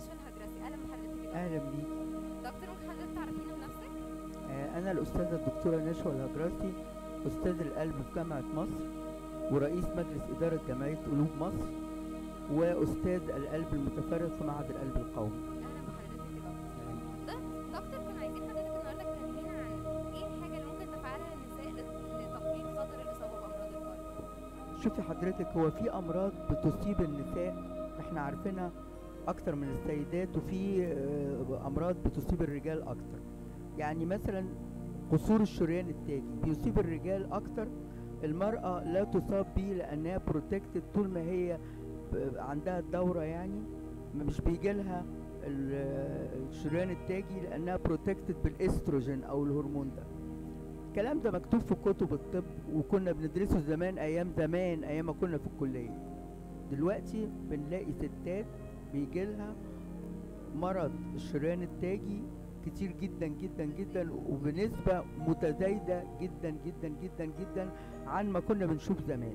نشوى الهجرسي اهلا بحضرتك يا اهلا بيك دكتور ممكن حضرتك تعرفينا بنفسك آه، انا الاستاذه الدكتوره نشوى الهجرسي استاذ القلب في جامعه مصر ورئيس مجلس اداره جمعيه قلوب مصر واستاذ القلب المتفرغ في معهد القلب القومي اهلا بحضرتك يا دكتور ده دكتور كنا عايزين حضرتك النهارده تكلمينا عن ايه الحاجه اللي ممكن تفعلها النساء لت- لتقليل خطر الاصابه بامراض القلب شوفي حضرتك هو في امراض بتصيب النساء احنا عارفينها اكتر من السيدات وفي آه، امراض بتصيب الرجال اكتر يعني مثلا قصور الشريان التاجي بيصيب الرجال اكتر المرأة لا تصاب بيه لأنها بروتكتد طول ما هي ب- عندها الدورة يعني مش بيجيلها ال- الشريان التاجي لأنها بروتكتد بالاستروجين أو الهرمون ده الكلام ده مكتوب في كتب الطب وكنا بندرسه زمان أيام زمان أيام ما كنا في الكلية دلوقتي بنلاقي ستات بيجيلها مرض الشريان التاجي كتير جدا جدا جدا وبنسبة متزايدة جدا جدا جدا جدا عن ما كنا بنشوف زمان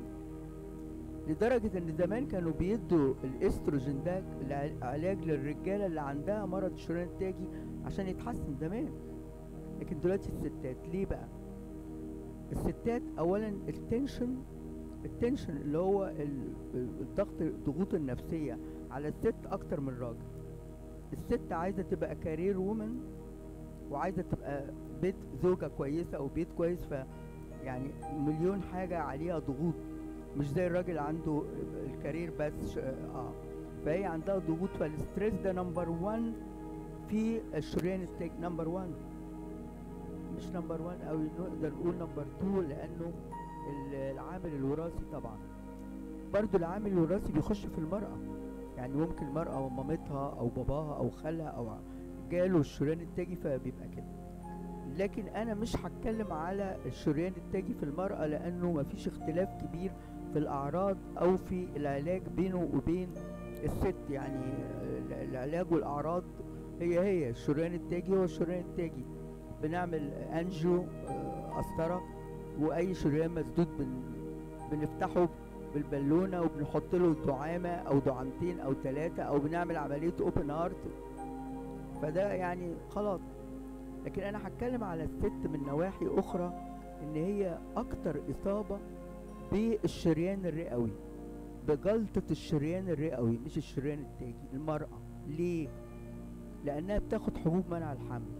لدرجة ان زمان كانوا بيدوا الاستروجين ده الع- علاج للرجالة اللي عندها مرض الشريان التاجي عشان يتحسن زمان لكن دلوقتي الستات ليه بقى الستات اولا التنشن التنشن اللي هو ال- الضغط الضغوط النفسية على الست اكتر من الراجل الست عايزة تبقى كارير وومن وعايزة تبقى بيت زوجة كويسة او بيت كويس ف يعني مليون حاجة عليها ضغوط مش زي الراجل عنده الكارير بس ش- اه فهي عندها ضغوط فالستريس ده نمبر 1 في الشريان التاج نمبر 1 مش نمبر 1 او نقدر نقول نمبر 2 لانه ال- العامل الوراثي طبعا برضو العامل الوراثي بيخش في المرأة يعني ممكن المرأة ومامتها او باباها او خالها او جاله الشريان التاجي فبيبقى كده لكن انا مش هتكلم على الشريان التاجي في المرأة لانه مفيش اختلاف كبير في الاعراض او في العلاج بينه وبين الست يعني ال- العلاج والاعراض هي هي الشريان التاجي هو الشريان التاجي بنعمل انجيو آه، قسطره واي شريان مسدود بن بنفتحه بالبالونه وبنحط له دعامه او دعامتين او ثلاثه او بنعمل عمليه اوبن هارت فده يعني خلاص لكن انا هتكلم على الست من نواحي اخرى ان هي اكتر اصابه بالشريان الرئوي بجلطة الشريان الرئوي مش الشريان التاجي المرأة ليه؟ لأنها بتاخد حبوب منع الحمل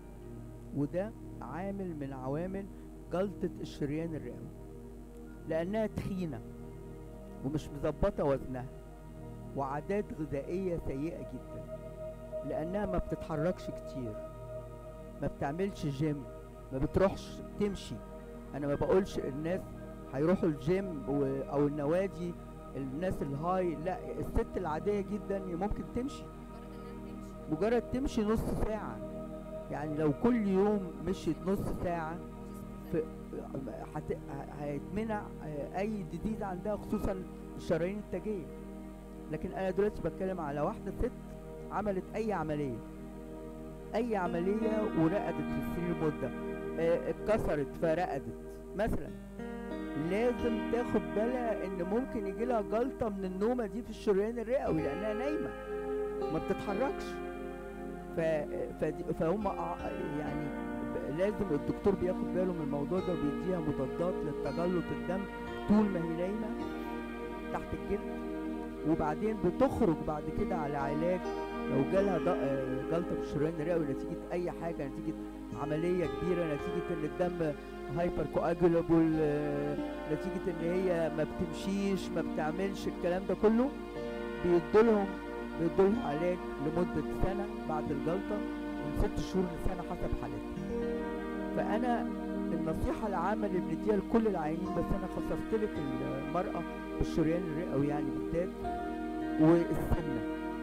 وده عامل من عوامل جلطة الشريان الرئوي لأنها تخينة ومش مظبطة وزنها وعادات غذائية سيئة جدا لأنها ما بتتحركش كتير ما بتعملش جيم ما بتروحش تمشي أنا ما بقولش الناس هيروحوا الجيم و- أو النوادي الناس الهاي لا الست العادية جدا ممكن تمشي مجرد انها تمشي مجرد تمشي نص ساعة يعني لو كل يوم مشيت نص ساعة في هت- هيتمنع أي ديزيز عندها خصوصا الشرايين التاجية لكن أنا دلوقتي بتكلم على واحدة ست عملت أي عملية أي عملية ورقدت في السرير مدة آه، اتكسرت فرقدت مثلا لازم تاخد بالها ان ممكن يجي لها جلطه من النومه دي في الشريان الرئوي لانها نايمه ما بتتحركش ف... فدي... فهم ع- يعني ب- لازم الدكتور بياخد باله من الموضوع ده وبيديها مضادات للتجلط الدم طول ما هي نايمه تحت الجلد وبعدين بتخرج بعد كده على علاج لو جالها ض- آه، جلطه في الشريان الرئوي نتيجه اي حاجه نتيجه عمليه كبيره نتيجه ان الدم هايبر كواجولابل نتيجه ان هي ما بتمشيش ما بتعملش الكلام ده كله بيدولهم بيدولهم علاج لمده سنه بعد الجلطه من ست شهور لسنه حسب حالتها فانا النصيحه العامه اللي بنديها لكل العيانين بس انا خصصت لك المراه بالشريان الرئوي يعني بالذات والسمنه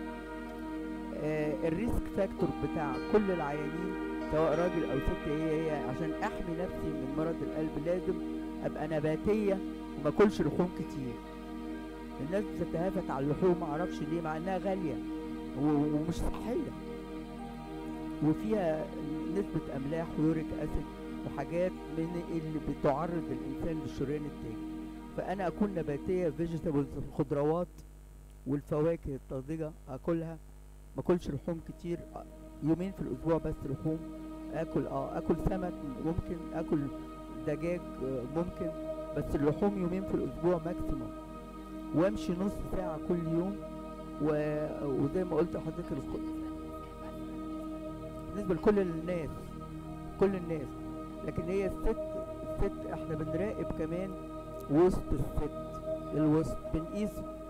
آه الريسك فاكتور بتاع كل العيانين سواء راجل او ست هي هي عشان احمي نفسي من مرض القلب لازم ابقى نباتيه وما اكلش لحوم كتير الناس بتتهافت على اللحوم معرفش ليه مع انها غاليه و- ومش صحيه وفيها نسبه املاح ويوريك اسيد وحاجات من اللي بتعرض الانسان للشريان التاجي فانا اكون نباتيه فيجيتابلز الخضروات والفواكه الطازجه اكلها ما اكلش لحوم كتير آه، يومين في الاسبوع بس لحوم اكل اه اكل سمك ممكن اكل دجاج آه، ممكن بس اللحوم يومين في الاسبوع ماكسيموم وامشي نص ساعة كل يوم و... وزي ما قلت لحضرتك الخ- بالنسبة لكل الناس كل الناس لكن هي الست الست احنا بنراقب كمان وسط الست الوسط بنقيس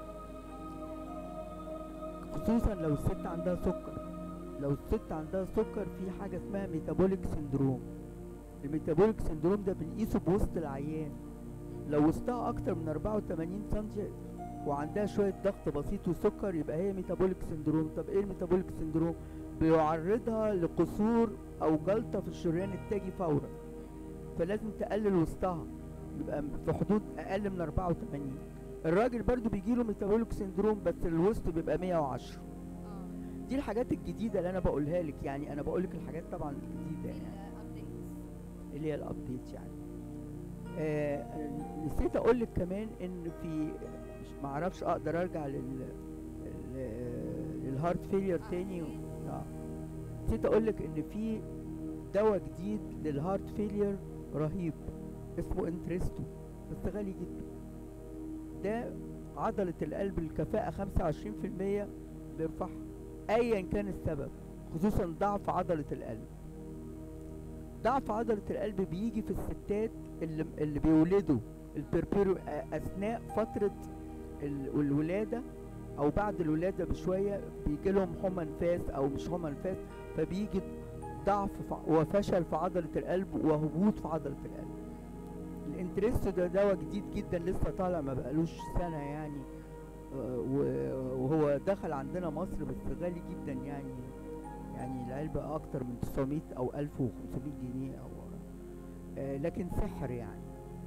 خصوصا لو الست عندها سكر لو الست عندها سكر في حاجة اسمها ميتابوليك سندروم الميتابوليك سندروم ده بنقيسه بوسط العيان لو وسطها اكتر من 84 سنتي وعندها شوية ضغط بسيط وسكر يبقى هي ميتابوليك سندروم طب ايه الميتابوليك سندروم بيعرضها لقصور او جلطة في الشريان التاجي فورا فلازم تقلل وسطها يبقى في حدود اقل من 84 الراجل برضو بيجيله ميتابوليك سندروم بس الوسط بيبقى 110 اه دي الحاجات الجديدة اللي انا بقولها لك يعني انا بقول لك الحاجات طبعا الجديدة يعني الابديتس اللي هي الابديت يعني آه نسيت اقول لك كمان ان في مش معرفش اقدر ارجع لل لل- للهارت فيلير تاني و... آه. نسيت اقول لك ان في دواء جديد للهارت فيلير رهيب اسمه انتريستو بس غالي جدا ده عضلة القلب الكفاءة 25% بيرفعها ايا كان السبب خصوصا ضعف عضلة القلب ضعف عضلة القلب بيجي في الستات اللي, اللي بيولدوا البربيرو أثناء فترة ال- الولادة أو بعد الولادة بشوية بيجي لهم حمى نفاس أو مش حمى نفاس فبيجي ضعف ف- وفشل في عضلة القلب وهبوط في عضلة القلب الانتريستو ده دواء جديد جدا لسه طالع ما بقالوش سنة يعني آه، و- وهو دخل عندنا مصر بس غالي جدا يعني يعني العلبة أكتر من 900 أو 1500 جنيه أو آه لكن سحر يعني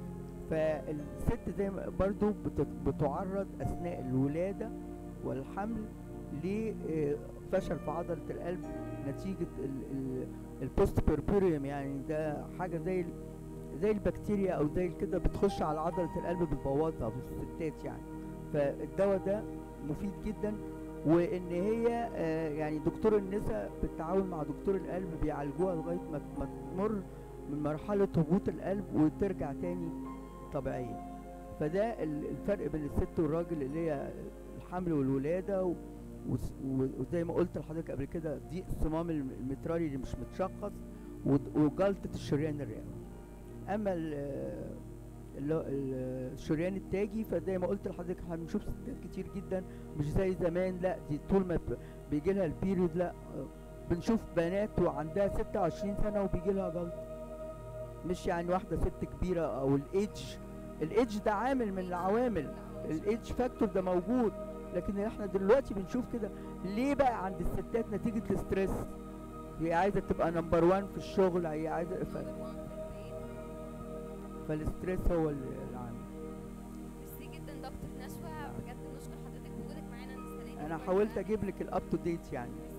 فالست زي ما برضو بت- بتعرض أثناء الولادة والحمل لفشل في عضلة القلب نتيجة البوست بيربوريوم يعني ده حاجة زي ال- زي البكتيريا أو زي كده بتخش على عضلة القلب بتبوظها في الستات يعني فالدواء ده مفيد جدا وان هي آه، يعني دكتور النساء بالتعاون مع دكتور القلب بيعالجوها لغايه ما ما تمر من مرحله هبوط القلب وترجع تاني طبيعيه فده ال- الفرق بين الست والراجل اللي هي الحمل والولاده و- وس- و- وزي ما قلت لحضرتك قبل كده ضيق الصمام الم- المترالي اللي مش متشخص ود- وجلطه الشريان الرئوي اما ال- اللي هو ال- الشريان التاجي فزي ما قلت لحضرتك احنا بنشوف ستات كتير جدا مش زي زمان لا دي طول ما بيجي لها البيريود لا آه، بنشوف بنات وعندها 26 سنه وبيجي لها جلطه مش يعني واحده ست كبيره او الايدج الايدج ده عامل من العوامل الايدج فاكتور ده موجود لكن احنا دلوقتي بنشوف كده ليه بقى عند الستات نتيجه الاسترس هي عايزه تبقى نمبر 1 في الشغل هي عايزه ف... فالاسترس هو اللي العامل ميرسي جدا دكتور نشوى بجد بنشكر حضرتك بوجودك معانا السنه دي انا وكويس حاولت معانا. اجيب لك الاب تو ديت يعني ميرسي